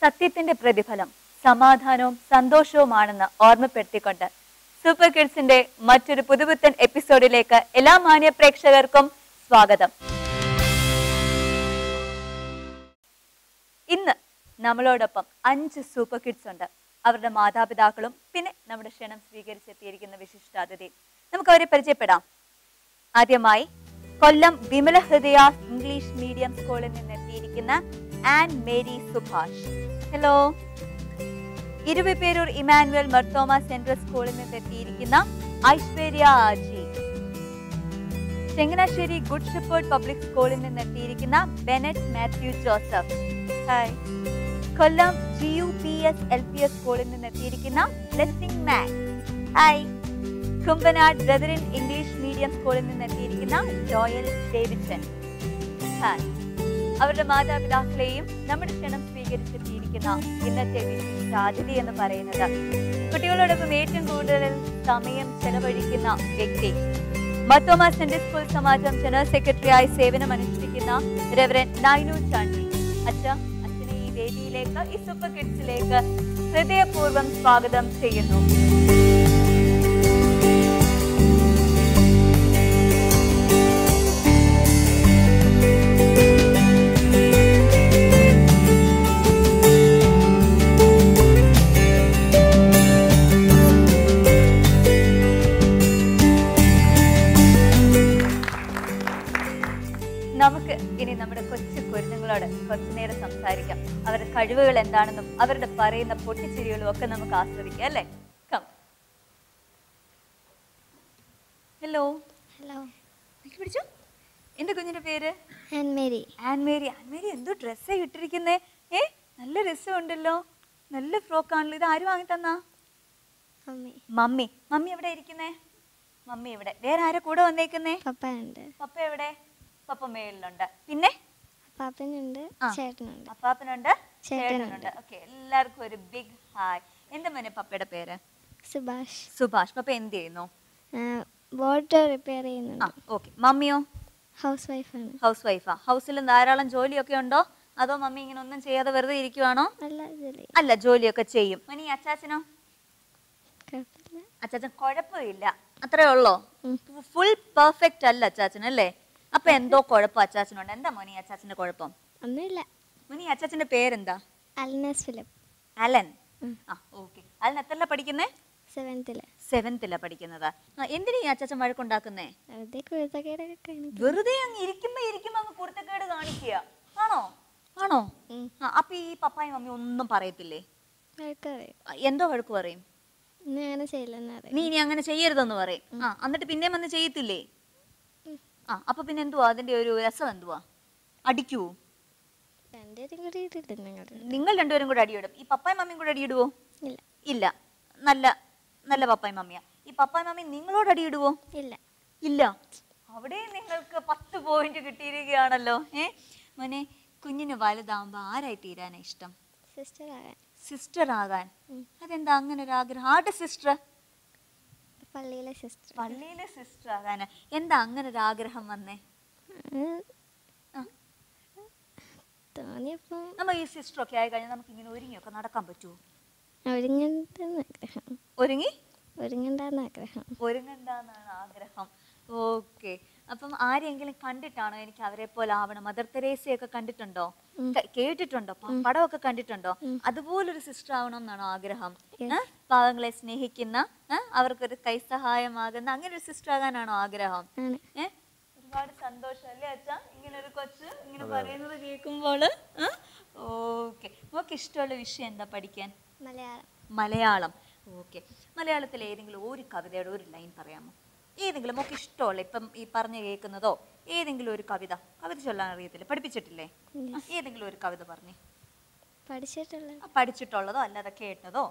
സത്യത്തിന്റെ പ്രതിഫലം സമാധാനവും സന്തോഷവുമാണെന്ന് ഓർമ്മപ്പെടുത്തിക്കൊണ്ട് സൂപ്പർ കിഡ്സിന്റെ മറ്റൊരു പുതുപുത്തൻ എപ്പിസോഡിലേക്ക് എല്ലാ മാന്യ പ്രേക്ഷകർക്കും സ്വാഗതം ഇന്ന് നമ്മളോടൊപ്പം അഞ്ച് സൂപ്പർ കിഡ്സ് ഉണ്ട് അവരുടെ മാതാപിതാക്കളും പിന്നെ നമ്മുടെ ക്ഷണം സ്വീകരിച്ചെത്തിയിരിക്കുന്ന വിശിഷ്ടാതിഥി നമുക്ക് അവരെ പരിചയപ്പെടാം ആദ്യമായി കൊല്ലം വിമല ഹൃദയ ഇംഗ്ലീഷ് മീഡിയം സ്കൂളിൽ നിന്ന് എത്തിയിരിക്കുന്ന ആൻ മേരി സുഭാഷ് ഹലോ ഇരുവിപേരൂർ ഇമാനുവൽ മർത്തോമ സെൻട്രൽ സ്കൂളിൽ നിന്ന് എത്തിയിരിക്കുന്ന Aishwarya Aji Changanassery good shepherd public സ്കൂളിൽ നിന്ന് എത്തിയിരിക്കുന്ന Bennet Mathew Joseph hi Kollam G U P S L P S സ്കൂളിൽ നിന്ന് എത്തിയിരിക്കുന്ന Blessing Max hi Kumbanad brethren English medium സ്കൂളിൽ നിന്ന് എത്തിയിരിക്കുന്ന ജോയൽ ഡേവിഡ്സൺ ഹായ് അവരുടെ മാതാപിതാക്കളെയും നമ്മുടെ ക്ഷണം സ്വീകരിച്ചെത്തിയിരിക്കുന്ന ഇന്നത്തെ വിശിഷ്ടാതിഥി എന്ന് പറയുന്നത് കുട്ടികളോടൊപ്പം ഏറ്റവും കൂടുതൽ സമയം ചെലവഴിക്കുന്ന വ്യക്തി മത്തോമ സെൻട്രൽ സ്കൂൾ സമാജം ജനറൽ സെക്രട്ടറിയായി സേവനം അനുഷ്ഠിക്കുന്ന റെവറൻ നൈനു ചാണ്ടി അച്ഛ അച്ഛനെ ഈ വേദിയിലേക്ക് ഈ സൂപ്പർ കിഡ്സിലേക്ക് ഹൃദയപൂർവ്വം സ്വാഗതം ചെയ്യുന്നു നമുക്ക് ഇനി നമ്മുടെ കൊച്ചു കുരുന്നുങ്ങളോട് കുറച്ചു നേരം സംസാരിക്കാം അവരുടെ കഴിവുകൾ എന്താണെന്നും അവരുടെ പറയുന്ന പൊട്ടിച്ചിരികളും ഒക്കെ നമുക്ക് ആസ്വദിക്കാം അല്ലേ കം ഹലോ ഹലോ പിടിച്ചു എന്റെ കുഞ്ഞിന്റെ പേര് ആൻ മേരി ആൻമേരി ആൻമേരി എന്തോ ഡ്രസ്സാ ഇട്ടിരിക്കുന്നേ ഏ നല്ല രസമുണ്ടല്ലോ നല്ല ഫ്രോക്കാണല്ലോ ഇത് ആര് വാങ്ങി തന്നാ മമ്മി മമ്മി മമ്മി എവിടെ ഇരിക്കുന്നേ മമ്മി ഇവിടെ വേറെ ആരാ കൂടെ വന്നേക്കുന്നേ പപ്പ ഉണ്ട് പപ്പ എവിടെ പപ്പ മേളിലുണ്ട് പിന്നെ പാപ്പനുണ്ട് ആ. ചേട്ടനുണ്ട് അപ്പാപ്പനുണ്ട് ചേട്ടനുണ്ട്. ചേട്ടനുണ്ട് ഓക്കെ എല്ലാവർക്കും ഒരു ബിഗ് ഹായ് എന്താ മോനെ പപ്പയുടെ പേര് സുഭാഷ് സുഭാഷ് പപ്പ എന്ത് ചെയ്യുന്നു ബോട്ട് റിപ്പയർ ആ ചെയ്യുന്നുണ്ട് ഓക്കെ മമ്മിയോ ഹൗസ് വൈഫാണ് ഹൗസ് വൈഫാ ഹൗസിൽ ധാരാളം ജോലിയൊക്കെ ഉണ്ടോ അതോ മമ്മി ഇങ്ങനെ ഒന്നും ചെയ്യാതെ വെറുതെ ഇരിക്കുവാണോ നല്ല ജോലി അല്ല ജോലിയൊക്കെ ചെയ്യും മനി അച്ചാച്ചനോ കുഴപ്പമില്ല അച്ചാച്ചൻ കുഴപ്പമില്ല അത്രേ ഉള്ളോ ഉം. ഫുൾ പെർഫെക്റ്റ് അല്ല അച്ചാച്ചൻ അല്ലേ അപ്പൊ എന്തോ കുഴപ്പം അച്ചാച്ചനുണ്ട് എന്താ മോനി അച്ചാച്ചന്റെ കുഴപ്പം ഒന്നുമില്ല മോനി അച്ചാച്ചന്റെ പേരെന്താ അൽനസ് ഫിലിപ്പ് അലൻ ഉം. ആ ഓക്കെ അലൻ എത്രല്ല പഠിക്കുന്നേ സെവൻത്തില് സെവൻത്തിലാ പഠിക്കുന്നത് ആ, എന്തിനാ ഈ അച്ചാച്ചൻ വഴക്കുണ്ടാക്കുന്നേ വെറുതെ കുഴുത്തക്കേടൊക്കെ കാണിക്കും വെറുതെ അങ്ങ് ഇരിക്കുമ്പോ ഇരിക്കുമ്പോ അങ്ങ് കുരുത്തക്കേട് കാണിക്കുക ആണോ ആണോ ഉം. ആ, അപ്പൊ ഈ പപ്പായും മമ്മി ഒന്നും പറയത്തില്ലേ വഴക്ക് പറയും ആ, എന്തോ വഴക്ക് പറയും ഇന്ന് അങ്ങനെ ചെയ്യില്ലെന്ന് നീ പറയും ഇനി അങ്ങനെ ചെയ്യരുതെന്ന് പറയും ആ എന്നിട്ട് പിന്നെയും വന്ന് ചെയ്യത്തില്ലേ ഉം. ആ അപ്പൊ പിന്നെ എന്തുവാ അതിന്റെ ഒരു രസം എന്തുവാ അടിക്കൂ രണ്ടുപേരും കൂടി ഇട്ടിട്ട് ഞങ്ങൾ നിങ്ങൾ രണ്ടുപേരും കൂടെ അടിയിടും ഈ പപ്പായും മമ്മിയും കൂടെ അടിയിടുവോ ഇല്ല ഇല്ല നല്ല നല്ല പപ്പായും മമ്മിയാ ഈ പപ്പായും മമ്മി നിങ്ങളോട് അടിയിടുവോ ഇല്ല ഇല്ല അവിടെ നിങ്ങൾക്ക് പത്ത് പോയിന്റ് കിട്ടിയിരിക്കുകയാണല്ലോ ഏ മോനെ കുഞ്ഞിന് വലുതാവുമ്പോ ആരായി തീരാനാ ഇഷ്ടം സിസ്റ്റർ ആകാൻ സിസ്റ്റർ ആകാൻ ഉം. അതെന്താ അങ്ങനെ ഒരു ആഗ്രഹം ആരുടെ സിസ്റ്റർ പള്ളിയിലെ സിസ്റ്റർ പള്ളിയിലെ സിസ്റ്റർ ആകാൻ എന്താ അങ്ങനെ ഒരു ആഗ്രഹം വന്നേ ആ. തോന്നിയപ്പം നമ്മ ഈ സിസ്റ്റർ ഒക്കെ ആയി കഴിഞ്ഞാൽ നമുക്ക് ഇങ്ങനെ ഒരുങ്ങിയൊക്കെ നടക്കാൻ പറ്റുമോ ഒരുങ്ങണ്ടെന്ന് ആഗ്രഹം ഒരുങ്ങി ഒരുങ്ങണ്ടെന്ന് ആഗ്രഹം ഒരുങ്ങണ്ടെന്നാണ് ആഗ്രഹം ഓക്കെ അപ്പം ആരെങ്കിലും കണ്ടിട്ടാണോ എനിക്ക് അവരെ പോലെ ആവണം മദർ തെരേസയൊക്കെ കണ്ടിട്ടുണ്ടോ ഉം. ക- കേട്ടിട്ടുണ്ടോ പ- പടമൊക്കെ കണ്ടിട്ടുണ്ടോ ഉം. അതുപോലൊരു സിസ്റ്റർ ആവണം എന്നാണോ ആഗ്രഹം Yes. ഏ? പാവങ്ങളെ സ്നേഹിക്കുന്ന ഏ? അവർക്കൊരു കൈസഹായമാകുന്ന അങ്ങനെ ഒരു സിസ്റ്റർ ആകാനാണോ ആഗ്രഹം ആണ് ഏ? ഒരുപാട് സന്തോഷം അല്ലേ അച്ഛാ ഇങ്ങനെ ഒരു കൊച്ച് ഇങ്ങനെ പറയുന്നത് കേൾക്കുമ്പോൾ ഓക്കെ നമുക്ക് ഇഷ്ടമുള്ള വിഷയം എന്താ പഠിക്കാൻ മലയാളം മലയാളം ഓക്കെ മലയാളത്തിൽ ഏതെങ്കിലും ഒരു കവിതയുടെ ഒരു ലൈൻ പറയാമോ ഏതെങ്കിലും നമുക്ക് ഇഷ്ടമുള്ള ഇപ്പം ഈ പറഞ്ഞു കേൾക്കുന്നതോ ഏതെങ്കിലും ഒരു കവിത കവിത ചൊല്ലാൻ അറിയത്തില്ല പഠിപ്പിച്ചിട്ടില്ലേ ആ, ഏതെങ്കിലും ഒരു കവിത പറഞ്ഞേ പഠിച്ചിട്ടുള്ള ആ, പഠിച്ചിട്ടുള്ളതോ അല്ലാതെ കേട്ടതോ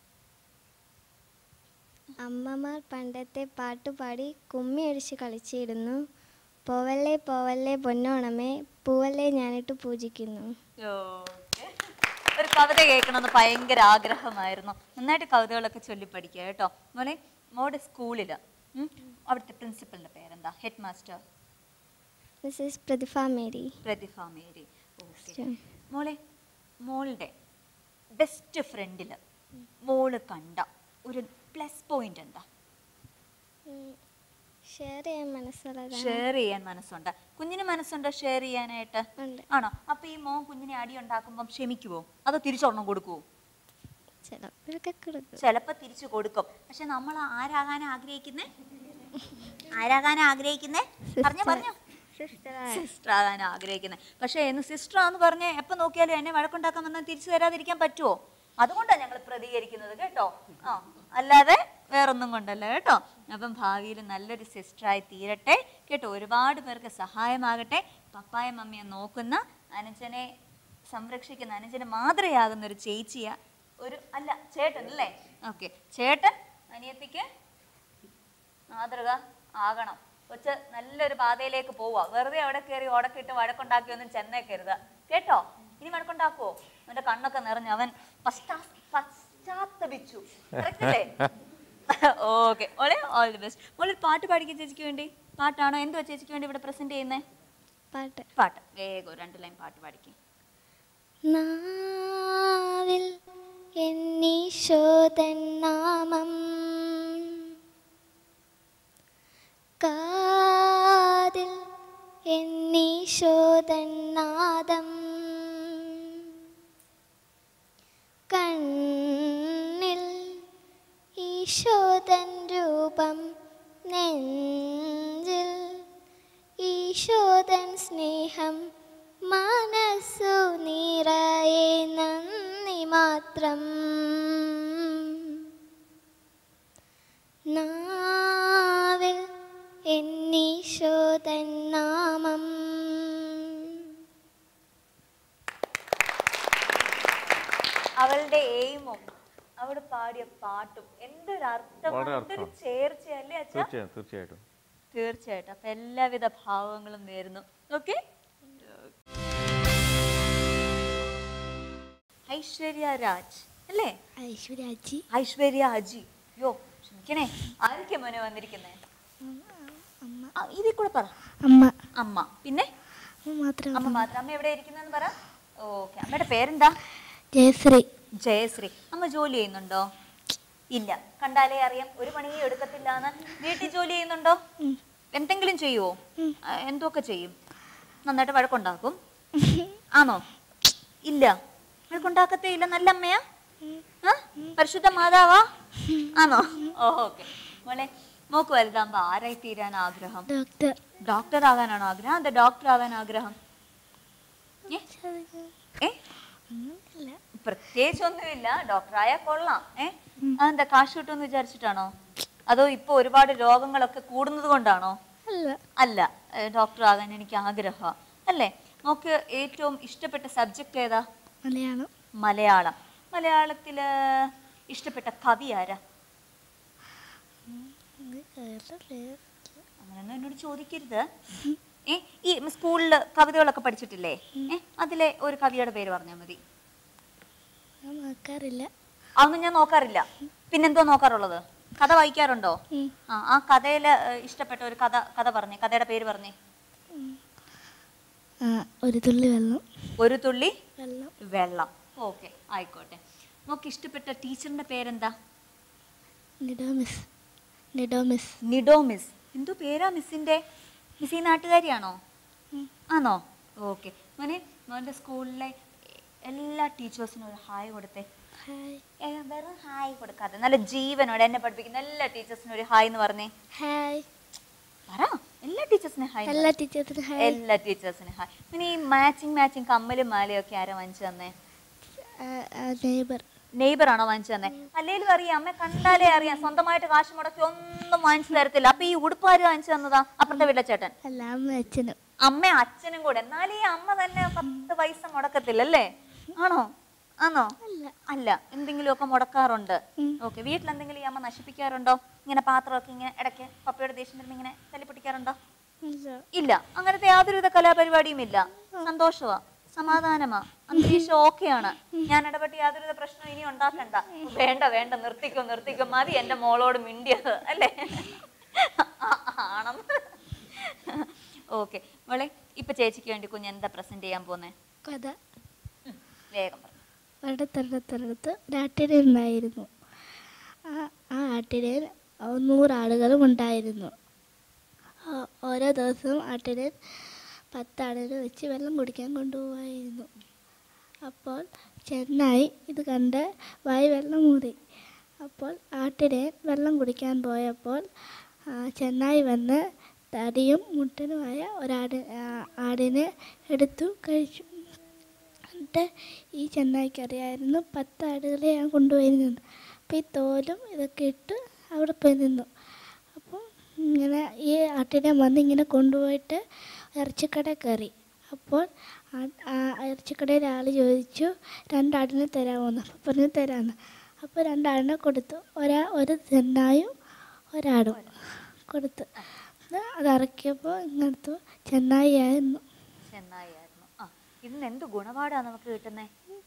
അമ്മമാർ പണ്ടത്തെ പാട്ടുപാടി കുമ്മി അടിച്ച് കളിച്ചിരുന്നു പോവല്ലേ പോവല്ലേ പൊന്നോണമേ പൂവല്ലേ ഞാനിട്ട് പൂജിക്കുന്നു ഓക്കേ. ഒരു കവിത കേൾക്കണമെന്ന് ഭയങ്കര ആഗ്രഹമായിരുന്നു നന്നായിട്ട് കവിതകളൊക്കെ ചൊല്ലി പഠിക്കുക കേട്ടോ മോനെ മോടെ സ്കൂളിൽ അവിടുത്തെ പ്രിൻസിപ്പലിന്റെ പേരെന്താ head master Mrs Prathibha Mary Prathibha Mary okay മോളെ മോളുടെ ബെസ്റ്റ് ഫ്രണ്ടിൽ മോള് കണ്ട ഒരു പ്ലസ് പോയിന്റ് എന്താ ഷെയർ ചെയ്യാൻ മനസ്സുള്ളതാണ് ഷെയർ ചെയ്യാൻ മനസ്സുണ്ട് കുഞ്ഞിന് മനസ്സുണ്ടോ ഷെയർ ചെയ്യാനായിട്ട് ഉണ്ട് ആണോ അപ്പൊ ഈ മോൻ കുഞ്ഞിനെ അടി ഉണ്ടാക്കുമ്പം ക്ഷമിക്കുവോ അതോ തിരിച്ചൊരെണ്ണം കൊടുക്കുവോ ചിലപ്പോഴൊക്കെ കൊടുക്കും ചിലപ്പോ തിരിച്ചു കൊടുക്കും പക്ഷെ നമ്മൾ ആരാകാൻ ആഗ്രഹിക്കുന്നേ ആരാകാൻ ആഗ്രഹിക്കുന്നേ പറഞ്ഞു പറഞ്ഞു സിസ്റ്റർ ആകാൻ ആഗ്രഹിക്കുന്നത് പക്ഷെ എന്ന് സിസ്റ്റർ ആന്ന് പറഞ്ഞ് എപ്പോ നോക്കിയാലും എന്നെ വഴക്കുണ്ടാക്കാൻ വന്നാൽ തിരിച്ചു തരാതിരിക്കാൻ പറ്റുമോ അതുകൊണ്ടാണ് ഞങ്ങൾ പ്രതികരിക്കുന്നത് കേട്ടോ ആ അല്ലാതെ വേറൊന്നും കൊണ്ടല്ല കേട്ടോ അപ്പം ഭാവിയിൽ നല്ലൊരു സിസ്റ്ററായി തീരട്ടെ കേട്ടോ ഒരുപാട് പേർക്ക് സഹായമാകട്ടെ പപ്പായ മമ്മിയെ നോക്കുന്ന അനുജനെ സംരക്ഷിക്കുന്ന അനുജന് മാതൃയാകുന്ന ഒരു ചേച്ചിയ ഒരു അല്ല ചേട്ടൻ അല്ലേ ഓക്കെ ചേട്ടൻ അനിയത്തിക്ക് മാതൃക ആകണം കൊച്ച് നല്ലൊരു പാതയിലേക്ക് പോവുക വെറുതെ അവിടെ കയറി ഓടക്കിട്ട് വഴക്കുണ്ടാക്കി ഒന്നും ചെന്നേക്കരുത് കേട്ടോ ഇനി വഴക്കുണ്ടാക്കുവോ അവന്റെ കണ്ണൊക്കെ നിറഞ്ഞു അവൻ പശ്ചാ പശ്ചാത്തപിച്ചു Correct അല്ലേ ഓക്കെ ഓളെ ഓൾ ദി ബെസ്റ്റ് മോളെ ഒരു പാട്ട് പാടിക്കുക ചേച്ചിക്ക് വേണ്ടി പാട്ടാണോ എന്തുവാ ചേച്ചിക്ക് വേണ്ടി ഇവിടെ പ്രസന്റ് ചെയ്യുന്നേ പാട്ട് പാട്ട് വേഗം ഒരു രണ്ട് ലൈൻ പാട്ട് പാടിക്കും നാവിൽ എന്നീശോതൻ നാമം കാതിൽ എന്നീശോതൻ നാദം കണ്ണിൽ ഈശോതൻ രൂപം നെഞ്ചിൽ ഈശോതൻ സ്നേഹം മനസ്സു നിറയെ നന്ദി മാത്രം നാവിൽ എന്നീശോതൻ നാമം അവളുടെ എയിമും അവൾ പാടിയ പാട്ടും എന്തൊരു അർത്ഥം വളരെ എന്തൊരു അർത്ഥം. ചേർച്ചയല്ലേ അച്ഛാ തീർച്ചയായും തീർച്ചയായിട്ടും തീർച്ചയായിട്ടും അപ്പൊ എല്ലാവിധ ഭാവങ്ങളും നേരുന്നു ഓക്കെ ഐശ്വര്യ രാജ് അല്ലേ ഐശ്വര്യാജി ഐശ്വര്യ അജി യോ ക്ഷമിക്കണേ ആരൊക്കെ മോനെ വന്നിരിക്കുന്നേ ആ, ഇതിൽ കൂടെ പറ അമ്മ അമ്മ പിന്നെ മാത്രം അമ്മ മാത്രം അമ്മ എവിടെ ഇരിക്കുന്നെന്ന് പറ ഓക്കെ അമ്മയുടെ പേരെന്താ ജയശ്രീ ജയശ്രീ അമ്മ ജോലി ചെയ്യുന്നുണ്ടോ ഇല്ല കണ്ടാലേ അറിയാം ഒരു പണിയും എടുക്കത്തില്ല എന്ന് വീട്ടിൽ ജോലി ചെയ്യുന്നുണ്ടോ എന്തെങ്കിലും ചെയ്യുവോ ആ, എന്തൊക്കെ ചെയ്യും നന്നായിട്ട് വഴക്കുണ്ടാക്കും ആണോ ഇല്ല വഴക്കുണ്ടാക്കത്തേ ഇല്ല നല്ല അമ്മയാ ആ? പരിശുദ്ധ മാതാവാ ആണോ ഓക്കെ മോളെ മോക്ക് വലുതാകുമ്പോ ആരായി തീരാൻ ആഗ്രഹം ഡോക്ടർ ഡോക്ടർ ആകാനാണോ ആഗ്രഹം അതെ ഡോക്ടർ ആകാൻ ആഗ്രഹം ഏ? ഏ പ്രത്യേകിച്ച് ഒന്നുമില്ല ഡോക്ടറായാൽ കൊള്ളാം ഏ അതെന്താ കാശ് കിട്ടുമെന്ന് വിചാരിച്ചിട്ടാണോ അതോ ഇപ്പൊ ഒരുപാട് രോഗങ്ങളൊക്കെ കൂടുന്നത് കൊണ്ടാണോ അല്ല അല്ല ഡോക്ടർ ആകാൻ എനിക്ക് ആഗ്രഹം അല്ലേ നമുക്ക് ഏറ്റവും ഇഷ്ടപ്പെട്ട സബ്ജക്റ്റ് ഏതാ മലയാളം മലയാളം മലയാളത്തില് ഇഷ്ടപ്പെട്ട കവി ആരാ അങ്ങനെയൊന്നും എന്നോട് ചോദിക്കരുത് ഏ ഈ സ്കൂളിൽ കവിതകളൊക്കെ പഠിച്ചിട്ടില്ലേ ഏ അതിലെ ഒരു കവിയുടെ പേര് പറഞ്ഞാൽ മതി ഞാൻ നോക്കാറില്ല അതൊന്നും ഞാൻ നോക്കാറില്ല പിന്നെന്തോ നോക്കാറുള്ളത് കഥ വായിക്കാറുണ്ടോ ഉം. ആ ആ കഥയില് ഏഹ്, ഇഷ്ടപ്പെട്ട ഒരു കഥ കഥ പറഞ്ഞേ കഥയുടെ പേര് പറഞ്ഞേ ആ ഒരു തുള്ളി വെള്ളം ഒരു തുള്ളി വെള്ളം വെള്ളം ഓക്കെ ആയിക്കോട്ടെ നമുക്ക് ഇഷ്ടപ്പെട്ട ടീച്ചറിന്റെ പേരെന്താ നിഡോ മിസ് നിഡോ മിസ് നിഡോ മിസ് എന്തോ പേരാ മിസ്സിന്റെ മിസ് ഈ നാട്ടുകാരിയാണോ ആണോ ഓക്കെ മോനെ മോന്റെ സ്കൂളിലെ എല്ലാ ടീച്ചേഴ്സിനും ഒരു ഹായ് കൊടുത്തേ ഹായ് ഏ, വെറും ഹായ് കൊടുക്കാതെ നല്ല ജീവനോടെ എന്നെ പഠിപ്പിക്കുന്ന എല്ലാ ടീച്ചേഴ്സിനും ഒരു ഹായ് എന്ന് പറഞ്ഞേ ഹായ് പറ എല്ലാ ടീച്ചേഴ്സിനും ഹായ് എല്ലാ ടീച്ചേഴ്സിനും ഹായ് എല്ലാ ടീച്ചേഴ്സിനും ഹായ് പിന്നെ ഈ മാച്ചിങ് മാച്ചിങ് കമ്മലും മാലയും ഒക്കെ ആരാ വാങ്ങിച്ചു തന്നേ നെയ്ബർ നെയ്ബർ ആണോ വാങ്ങിച്ചു തന്നെ അല്ലേലും അറിയാം അമ്മ കണ്ടാലേ അറിയാം സ്വന്തമായിട്ട് കാശ് മുടക്കി ഒന്നും വാങ്ങിച്ചു തരത്തില്ല അപ്പൊ ഈ ഉടുപ്പാര് വാങ്ങിച്ചു തന്നതാ അപ്പുറത്തെ വീട്ടിലെ ചേട്ടൻ അല്ല അമ്മ അച്ഛനും അമ്മ അച്ഛനും കൂടെ എന്നാലും ഈ അമ്മ തന്നെ പത്ത് പൈസ മുടക്കത്തില്ല അല്ലേ ആണോ ആണോ അല്ല അല്ല എന്തെങ്കിലുമൊക്കെ മുടക്കാറുണ്ട് ഉം. ഓക്കെ വീട്ടിൽ എന്തെങ്കിലും ഈ അമ്മ നശിപ്പിക്കാറുണ്ടോ ഇങ്ങനെ പാത്രമൊക്കെ ഇങ്ങനെ ഇടയ്ക്ക് പപ്പയുടെ ദേഷ്യം വരുമ്പോ ഇങ്ങനെ തല്ലിപ്പൊട്ടിക്കാറുണ്ടോ ഇല്ല ഇല്ല അങ്ങനത്തെ യാതൊരുവിധ കലാപരിപാടിയും ഇല്ല സന്തോഷമാ സമാധാനമാ അന്തരീക്ഷം ഓക്കെയാണ് ഞാൻ ഇടപെട്ട് യാതൊരുവിധ പ്രശ്നവും ഇനി ഉണ്ടാക്കണ്ട വേണ്ട വേണ്ട നിർത്തിക്കും നിർത്തിക്കും മതി എന്റെ മോളോട് മിണ്ടിയത് അല്ലേ ആ- ആണം ഓക്കെ മോളെ ഇപ്പൊ ചേച്ചിക്ക് വേണ്ടി കുഞ്ഞ് എന്താ പ്രസന്റ് ചെയ്യാൻ പോന്നെ കഥ വേഗം പറഞ്ഞു ഒരിടത്തൊരിടത്തൊരിടത്ത് ഒരാട്ടിടയൻ ഉണ്ടായിരുന്നു ആ ആ ആട്ടിടയൻ നൂറാളുകളും ഉണ്ടായിരുന്നു ഓ- ഓരോ ദിവസവും ആട്ടിടയൻ പത്താടിനെ വെച്ച് വെള്ളം കുടിക്കാൻ കൊണ്ടുപോവായിരുന്നു അപ്പോൾ ചെന്നായി ഇത് കണ്ട് വായി വെള്ളം മൂടി അപ്പോൾ ആട്ടിടയൻ വെള്ളം കുടിക്കാൻ പോയപ്പോൾ ആ, ചെന്നായി വന്ന് തടിയും മുട്ടനുമായ ഒരാട് ആ, ആടിനെ എടുത്തു കഴിച്ചു എന്നിട്ട് ഈ ചെന്നായിക്ക് അറിയായിരുന്നു പത്ത് ആടുകളെ ഞാൻ കൊണ്ടുപോയിരുന്നത് അപ്പോൾ ഈ തോലും ഇതൊക്കെ ഇട്ട് അവിടെ പോയി നിന്നു അപ്പോൾ ഇങ്ങനെ ഈ ആട്ടിനെ വന്ന് ഇങ്ങനെ കൊണ്ടുപോയിട്ട് ഇറച്ചിക്കട കയറി അപ്പോൾ ആ- ആ ഇറച്ചിക്കടയിൽ ആൾ ചോദിച്ചു രണ്ടാടിനെ തരാമോന്ന് അപ്പോൾ പറഞ്ഞു തരാമെന്ന് അപ്പോൾ രണ്ടാടിനെ കൊടുത്തു ഒരാ ഒരു ചെന്നായും ഒരാടും കൊടുത്തു അത് അത് ഇറക്കിയപ്പോൾ ഇങ്ങനത്തെ ചെന്നായി ആയിരുന്നു ചെന്നായിരുന്നു ആ ഇന്ന് എന്ത് ഗുണപാടാ നമുക്ക് കിട്ടുന്നേ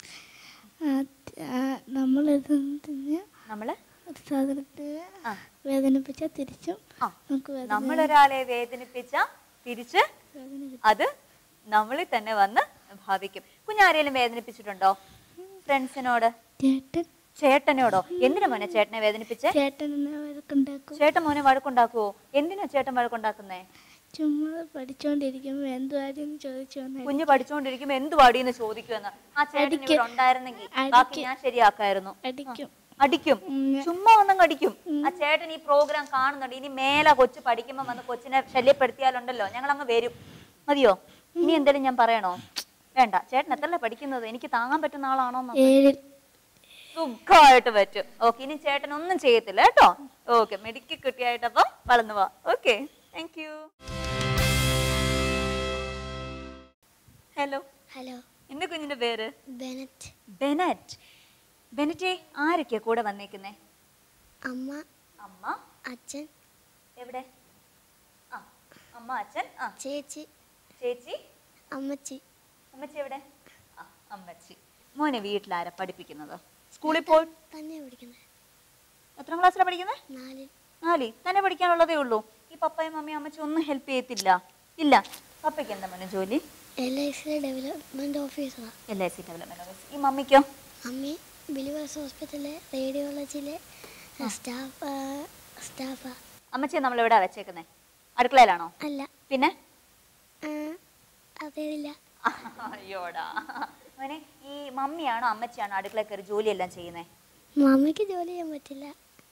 നമ്മളിതിന് നമ്മള് ഒരു സാധനത്തെ ആ. വേദനിപ്പിച്ചാൽ തിരിച്ചും ആ നമുക്ക് വേദന നമ്മളൊരാളെ വേദനിപ്പിച്ച തിരിച്ച് വേദന കിട്ടും. അത് നമ്മളിൽ തന്നെ വന്ന് ഭാവിക്കും കുഞ്ഞാരെങ്കിലും വേദനിപ്പിച്ചിട്ടുണ്ടോ ഫ്രണ്ട്സിനോട് ചേട്ടൻ ചേട്ടനോടോ എന്തിനാ മോനെ ചേട്ടനെ വേദനിപ്പിച്ചേ ചേട്ടൻ എന്നെ വഴക്കുണ്ടാക്കും ചേട്ടൻ മോനെ വഴക്കുണ്ടാക്കുവോ എന്തിനാ ചേട്ടൻ വഴക്കുണ്ടാക്കുന്നേ ചുമ്മാ പഠിച്ചുകൊണ്ടിരിക്കുമ്പോൾ എന്തുവാരെന്ന് ചോദിച്ചു വന്നാൽ കുഞ്ഞ് പഠിച്ചുകൊണ്ടിരിക്കുമ്പോ എന്ത് പാടിയെന്ന് ചോദിക്കുമെന്ന് ആ ചേട്ടൻ അടിക്കും. ഇവിടെ ഉണ്ടായിരുന്നെങ്കിൽ ബാക്കി അടിക്കും. ഞാൻ ശരിയാക്കായിരുന്നു അടിക്കും അടിക്കും ഉം. ചുമ്മാ ഒന്നും അടിക്കും ആ ചേട്ടൻ ഈ പ്രോഗ്രാം കാണുന്നുണ്ട് ഇനി മേലെ കൊച്ചു പഠിക്കുമ്പോ വന്ന് കൊച്ചിനെ ശല്യപ്പെടുത്തിയാലുണ്ടല്ലോ ഞങ്ങൾ അങ്ങ് വരും മതിയോ ഇനി എന്തെങ്കിലും ഞാൻ പറയണോ വേണ്ട ചേട്ടൻ എത്രല്ല പഠിക്കുന്നത് എനിക്ക് താങ്ങാൻ പറ്റുന്ന ആളാണോ ഏഴിൽ സുഖമായിട്ട് പറ്റും ഓക്കെ ഇനി ചേട്ടൻ ഒന്നും ചെയ്യത്തില്ല കേട്ടോ ഓക്കെ മെഡിക്കൽ കുട്ടിയായിട്ടപ്പം വളർന്നു പോവാ okay thank you hello hello എന്റെ കുഞ്ഞിന്റെ പേര് ബെനറ്റ് ബെനറ്റ് ബെനറ്റെ ആരൊക്കെയാ കൂടെ വന്നേക്കുന്നേ അമ്മ അമ്മ അച്ഛൻ എവിടെ ആ അമ്മ അച്ഛൻ ആ ചേച്ചി ചേച്ചി അമ്മച്ചി അമ്മച്ചി എവിടെ ആ അമ്മച്ചി മോനെ വീട്ടിലാരാ പഠിപ്പിക്കുന്നത് സ്കൂളിൽ പോയി തന്നെ പഠിക്കുന്നത് എത്ര ക്ലാസ്സിലാണ് പഠിക്കുന്നത് നാലിൽ നാലി തന്നെ പഠിക്കാനുള്ളതേ ഉള്ളൂ ഈ പപ്പയും മമ്മിയും അമ്മച്ചി ഒന്നും ഹെൽപ്പ് ചെയ്യത്തില്ല ഇല്ല പപ്പയ്ക്ക് എന്താ മോനെ ജോലി എൽ ഐ സി ഡെവലപ്മെൻറ്റ് ഓഫീസറാണ് L I C development office ഈ മമ്മിക്കോ അമ്മി ബിലിവേഴ്സ് ഹോസ്പിറ്റലിലെ റേഡിയോളജിയിലെ സ്റ്റാഫ് സ്റ്റാഫാ അമ്മച്ചിയെ നമ്മൾ എവിടെയാ വെച്ചേക്കുന്നേ അടുക്കളയിലാണോ അല്ല പിന്നെ അറിയില്ല അയ്യോടാ മോനെ ഈ മമ്മിയാണോ അമ്മച്ചിയാണോ അടുക്കളയിൽ കയറി ജോലിയെല്ലാം ചെയ്യുന്നേ മമ്മിക്ക് ജോലി ചെയ്യാൻ പറ്റില്ല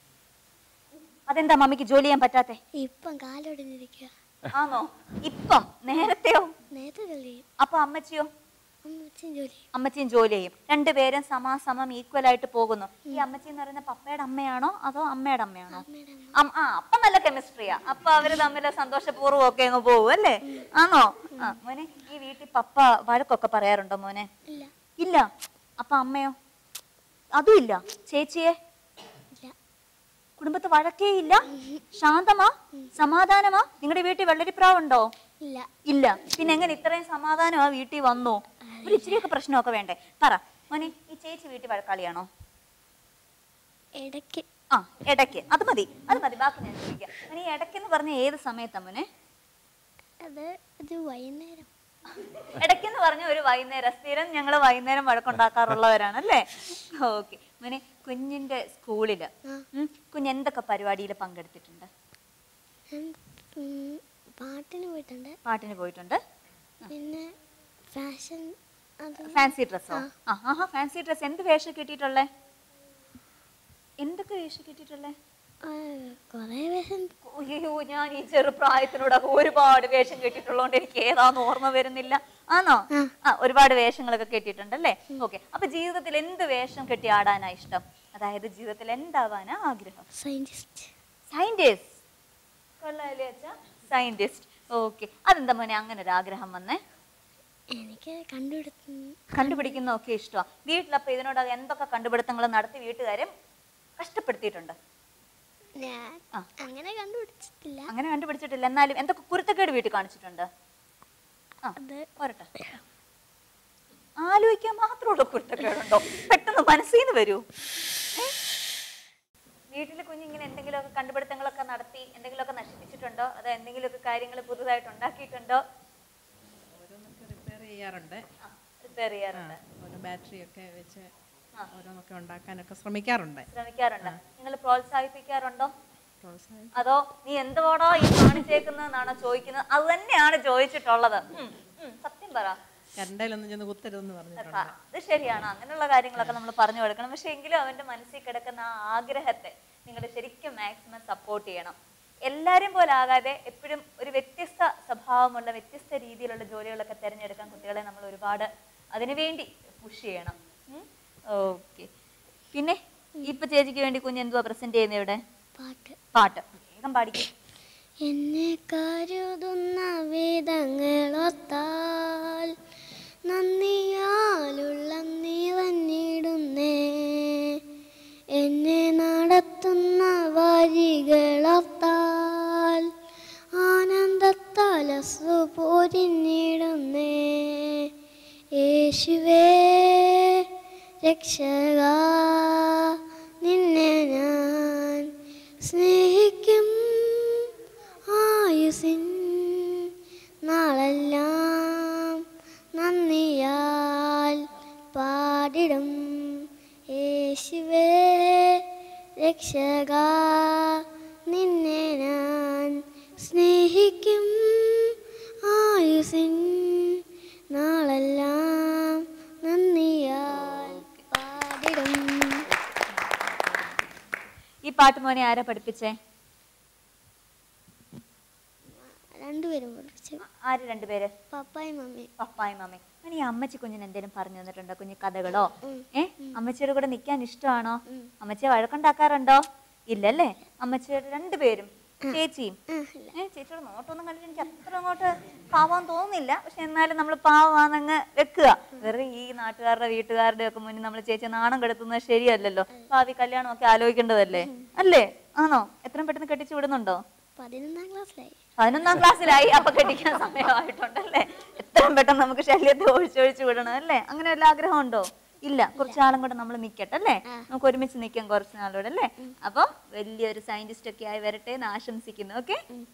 അതെന്താ മമ്മിക്ക് ജോലി ചെയ്യാൻ പറ്റാത്തെ ഇപ്പം കാലൊടിഞ്ഞിരിക്കുക ആണോ ഇപ്പം നേരത്തെയോ നേരത്തെ ജോലി ചെയ്യും അപ്പൊ അമ്മച്ചിയോ അമ്മച്ചും ജോലി ചെയ്യും അമ്മച്ചിയും ജോലി ചെയ്യും രണ്ടുപേരും സമാസമം ഈക്വൽ ആയിട്ട് പോകുന്നു ഈ അമ്മച്ചി എന്ന് പറയുന്ന പപ്പയുടെ അമ്മയാണോ അതോ അമ്മയുടെ അമ്മയാണോ അമ്മയുടെ അമ്മ അം- ആ അപ്പൊ നല്ല കെമിസ്ട്രിയാ അപ്പൊ അവര് തമ്മിൽ സന്തോഷപൂർവ്വം ഒക്കെ അങ്ങ് പോകും അല്ലേ ആണോ ആ മോനെ ഈ വീട്ടിൽ പപ്പ വഴക്കൊക്കെ പറയാറുണ്ടോ മോനെ ഇല്ല ഇല്ല അപ്പൊ അമ്മയോ അതും ഇല്ല ചേച്ചിയെ ഇല്ല കുടുംബത്ത് വഴക്കേ ഇല്ല ശാന്തമാ സമാധാനമാ നിങ്ങളുടെ വീട്ടിൽ വെള്ളരിപ്രാവുണ്ടോ ഇല്ല ഇല്ല പിന്നെ എങ്ങനെ ഇത്രയും സമാധാനം ആ വീട്ടിൽ വന്നു ഒരു ഇച്ചിരിയൊക്കെ പ്രശ്നമൊക്കെ വേണ്ടേ പറ മോനെ ഈ ചേച്ചി വീട്ടിൽ വഴക്കാളിയാണോ ഇടയ്ക്ക് ആ ഇടയ്ക്ക് അത് മതി അത് മതി ബാക്കി ഞാൻ ചോദിക്കാം മോനെ ഈ ഇടയ്ക്കെന്ന് പറഞ്ഞ ഏത് സമയത്താ മോനെ അത് ഒരു വൈകുന്നേരം ഇടയ്ക്കെന്ന് പറഞ്ഞ ഒരു വൈകുന്നേരം സ്ഥിരം ഞങ്ങൾ വൈകുന്നേരം വഴക്കുണ്ടാക്കാറുള്ളവരാണ് അല്ലേ ഓക്കെ മോനെ കുഞ്ഞിന്റെ സ്കൂളില് ആ. ഉം, കുഞ്ഞ് എന്തൊക്കെ പരിപാടിയിൽ പങ്കെടുത്തിട്ടുണ്ട് ഞാൻ ഉം, പാട്ടിന് പോയിട്ടുണ്ട് പാട്ടിന് പോയിട്ടുണ്ട് പിന്നെ ഫാഷൻ അത് ഫാൻസി ഡ്രസ്സോ ആ ആഹാ ഫാൻസി ഡ്രസ് എന്ത് വേഷം കിട്ടിയിട്ടുള്ളേ എന്തൊക്കെ വേഷം കിട്ടിയിട്ടുള്ളേ ആ, കുറേ വേഷം അയ്യോ ഞാൻ ഈ ചെറുപ്രായത്തിനോടൊക്കെ ഒരുപാട് വേഷം കെട്ടിയിട്ടുള്ളതുകൊണ്ട് എനിക്ക് ഏതാന്ന് ഓർമ്മ വരുന്നില്ല ആണോ ആ. ആ ഒരുപാട് വേഷങ്ങളൊക്കെ കെട്ടിയിട്ടുണ്ടല്ലേ ഓക്കെ അപ്പൊ ജീവിതത്തിൽ എന്ത് വേഷം കെട്ടി ആടാനാ ഇഷ്ടം അതായത് ജീവിതത്തിൽ എന്താവാനാ ആഗ്രഹം സയൻറ്റിസ്റ്റ് സയന്റിസ്റ്റ് കൊള്ളാലേ അച്ഛാ സയന്റിസ്റ്റ് ഓക്കെ അതെന്താ മോനെ അങ്ങനെ ഒരു ആഗ്രഹം വന്നേ എനിക്ക് കണ്ടുപിടുത്ത കണ്ടുപിടിക്കുന്നതൊക്കെ ഇഷ്ടമാണ് വീട്ടിലപ്പോൾ ഇതിനോട് എന്തൊക്കെ കണ്ടുപിടുത്തങ്ങൾ നടത്തി വീട്ടുകാരും കഷ്ടപ്പെടുത്തിയിട്ടുണ്ട് ഞാൻ ആ. അങ്ങനെ കണ്ടുപിടിച്ചിട്ടില്ല അങ്ങനെ കണ്ടുപിടിച്ചിട്ടില്ല എന്നാലും എന്തൊക്കെ കുരുത്തക്കേട് വീട്ടിൽ കാണിച്ചിട്ടുണ്ട് ആ അത് പോരട്ടെ ആലോചിക്കാൻ മാത്രമുള്ള കുരുത്തക്കേടുണ്ടോ പെട്ടെന്ന് മനസ്സിൽ നിന്ന് വരൂ ഏ? വീട്ടിൽ കുഞ്ഞിങ്ങനെ എന്തെങ്കിലുമൊക്കെ കണ്ടുപിടുത്തങ്ങളൊക്കെ നടത്തി എന്തെങ്കിലുമൊക്കെ നശിപ്പിച്ചിട്ടുണ്ടോ അതോ എന്തെങ്കിലുമൊക്കെ കാര്യങ്ങൾ പുതുതായിട്ട് ഉണ്ടാക്കിയിട്ടുണ്ടോ ഓരോന്നൊക്കെ റിപ്പയർ ചെയ്യാറുണ്ട് റിപ്പയർ ചെയ്യാറുണ്ട് ഓരോ ബാറ്ററി ഒക്കെ വെച്ച് ഓരോന്നൊക്കെ ഉണ്ടാക്കാനൊക്കെ ശ്രമിക്കാറുണ്ട് ശ്രമിക്കാറുണ്ട് നിങ്ങൾ പ്രോത്സാഹിപ്പിക്കാറുണ്ടോ പ്രോത്സാഹനം അതോ നീ എന്തുവാടോ ഈ കാണിച്ചേക്കുന്നതെന്നാണോ ചോദിക്കുന്നത് അത് തന്നെയാണ് ചോദിച്ചിട്ടുള്ളത് ഉം, ഉം, സത്യം പറ കരണ്ടയിലൊന്നും ചെന്ന് കുത്തരുതെന്ന് പറഞ്ഞിട്ടുണ്ട് ആ, അത് ശരിയാണ് അങ്ങനെയുള്ള കാര്യങ്ങളൊക്കെ നമ്മൾ പറഞ്ഞു കൊടുക്കണം പക്ഷെ എങ്കിലും അവന്റെ മനസ്സിൽ കിടക്കുന്ന ആ ആഗ്രഹത്തെ നിങ്ങൾ ശരിക്കും മാക്സിമം സപ്പോർട്ട് ചെയ്യണം എല്ലാരും പോലെ ആകാതെ എപ്പോഴും ഒരു വ്യത്യസ്ത സ്വഭാവമുള്ള വ്യത്യസ്ത രീതിയിലുള്ള ജോലികളൊക്കെ തിരഞ്ഞെടുക്കാൻ കുട്ടികളെ നമ്മൾ ഒരുപാട് അതിനുവേണ്ടി പുഷ് ചെയ്യണം ഓക്കെ പിന്നെ ഇപ്പൊ ചേച്ചിക്ക് വേണ്ടി കുഞ്ഞ് എന്തുവാ പ്രസന്റ് ചെയ്യുന്നത് ഇവിടെ പാട്ട് പാട്ട് വേഗം പാടിക്കും എന്നെ കരുതുന്ന വേദങ്ങളൊത്താൽ നന്ദിയാലുള്ള നിറഞ്ഞിടുന്നേ എന്നെ നടത്തുന്ന വഴികളൊത്താൽ ആനന്ദത്താൽ അസു പോരിഞ്ഞിടുന്നേ യേശുവേ രക്ഷക നിന്നെ ഞാൻ സ്നേഹിക്കും ആയുസിൻ നാളെല്ലാം നന്ദിയാൽ പാടിടും യേശുവേ രക്ഷക നിന്നെ ഞാൻ സ്നേഹിക്കും ആയുസിൻ നാളെല്ലാം നന്ദിയാൽ പാടിടും ഈ പാട്ട് മോനെ ആരാ പഠിപ്പിച്ചേ രണ്ടുപേരും പഠിച്ചു ആര് രണ്ടുപേര് പപ്പായും മമ്മിയും പപ്പായും മമ്മയും അങ്ങനെ ഈ അമ്മച്ചി കുഞ്ഞിന് എന്തെങ്കിലും പറഞ്ഞു തന്നിട്ടുണ്ടോ കുഞ്ഞു കഥകളോ ഉം. ഏ അമ്മച്ചിയുടെ കൂടെ നിൽക്കാൻ ഇഷ്ടമാണോ അമ്മച്ചിയെ വഴക്കുണ്ടാക്കാറുണ്ടോ ഇല്ലല്ലേ അമ്മച്ചിയുടെ രണ്ടുപേരും ചേച്ചിയും ഏ ചേച്ചിയുടെ നോട്ടൊന്നും കണ്ടിട്ട് എനിക്ക് അത്ര അങ്ങോട്ട് പാവം തോന്നുന്നില്ല പക്ഷെ എന്നാലും നമ്മൾ പാവാന്നങ്ങ് വെക്കുക വെറുതെ ഈ നാട്ടുകാരുടെ വീട്ടുകാരുടെ ഒക്കെ മുന്നിൽ നമ്മൾ ചേച്ചി നാണം കെടുത്തുന്നത് ശരിയല്ലല്ലോ ഭാവി കല്യാണം ഒക്കെ ആലോചിക്കേണ്ടതല്ലേ അല്ലേ ആണോ എത്രയും പെട്ടെന്ന് കെട്ടിച്ചു വിടുന്നുണ്ടോ പതിനൊന്നാം ക്ലാസ്സിലായി പതിനൊന്നാം ക്ലാസ്സിലായി അപ്പൊ കെട്ടിക്കാൻ സമയമായിട്ടുണ്ടല്ലേ എത്രയും പെട്ടെന്ന് നമുക്ക് ശല്യത്തെ ഒഴിച്ചൊഴിച്ചു വിടണം അല്ലേ അങ്ങനെ വല്ല ആഗ്രഹം ഉണ്ടോ ഇല്ല കുറച്ചാളും കൂടെ നമ്മൾ നിക്കട്ടെ അല്ലേ നമുക്ക് ഒരുമിച്ച് നിൽക്കാം കുറച്ച് നാളൂടെ അല്ലേ അപ്പൊ വലിയൊരു സയന്റിസ്റ്റ് ഒക്കെ ആയി വരട്ടെ എന്ന് ആശംസിക്കുന്നു ഓക്കെ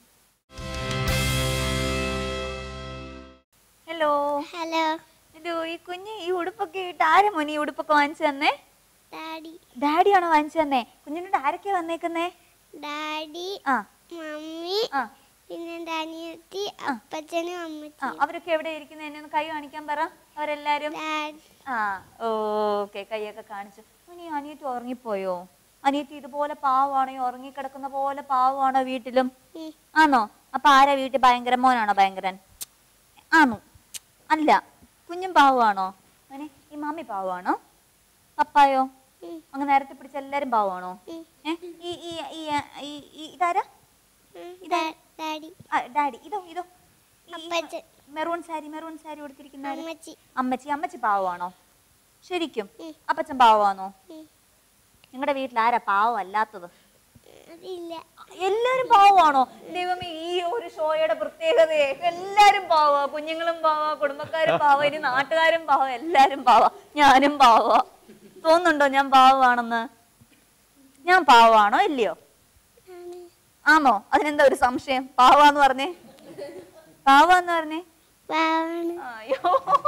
ഹലോ ഹലോ ഹലോ ഈ കുഞ്ഞ് ഈ ഉടുപ്പൊക്കെ ഇട്ട് ആരാ മോനെ ഈ ഉടുപ്പൊക്കെ വാങ്ങിച്ചു തന്നേ ഡാഡി ഡാഡിയാണോ വാങ്ങിച്ചു തന്നേ കുഞ്ഞിനോട് ആരൊക്കെയാ വന്നേക്കുന്നേ ഡാഡി ആ മമ്മി ആ പിന്നെ എൻ്റെ അനിയത്തി അപ്പച്ചനും ആ അമ്മച്ചിയും അവരൊക്കെ എവിടെ ഇരിക്കുന്നത് എന്നെ ഒന്ന് കൈ കാണിക്കാൻ പറ അവരെല്ലാരും ഡാഡി ആ ഓക്കെ കൈയൊക്കെ കാണിച്ചു ഇനി അനിയത്തി ഉറങ്ങിപ്പോയോ അനിയത്തി ഇതുപോലെ പാവാണോ ഈ ഉറങ്ങിക്കിടക്കുന്ന പോലെ പാവാണോ വീട്ടിലും ഉം. ആണോ അപ്പൊ ആരാ വീട്ടിൽ ഭയങ്കര മോനാണോ ഭയങ്കരൻ ആണോ അല്ല കുഞ്ഞും പാവാണോ അങ്ങനെ ഈ മമ്മി പാവാണോ പപ്പായോ ഉം. അങ്ങ് നേരത്തെ പിടിച്ച എല്ലാരും പാവാണോ ഉം. ഏ ഈ ഈ ഈ ഈ- ഈ ഇതാരാ ഉം, ഡാ- ഡാഡി ആ, ഡാഡി ഇതോ ഇതോ ഈ- ഈ അപ്പച്ചൻ. മെറൂൺ സാരി മെറൂൺ സാരി കൊടുത്തിരിക്കുന്ന ആര്? അമ്മച്ചി അമ്മച്ചി അമ്മച്ചി പാവമാണോ ശരിക്കും ഉം. അപ്പച്ചൻ പാവമാണോ ഉം. നിങ്ങളുടെ വീട്ടിൽ ആരാ പാവം അല്ലാത്തത് അതില്ല എല്ലാരും പാവമാണോ ദൈവമേ ഈ ഒരു ഷോയുടെ പ്രത്യേകതയെ എല്ലാരും പാവ കുഞ്ഞുങ്ങളും പാവ കുടുംബക്കാരും പാവ ഇനി നാട്ടുകാരും പാവ എല്ലാരും പാവ ഞാനും പാവ തോന്നുന്നുണ്ടോ ഞാൻ പാവമാണെന്ന് ഞാൻ പാവമാണോ ഇല്ലയോ ആണ്. ആണോ അതിനെന്താ ഒരു സംശയം പാവാന്ന് പറഞ്ഞേ പാവാന്ന് പറഞ്ഞേ പാവാണ് അയ്യോ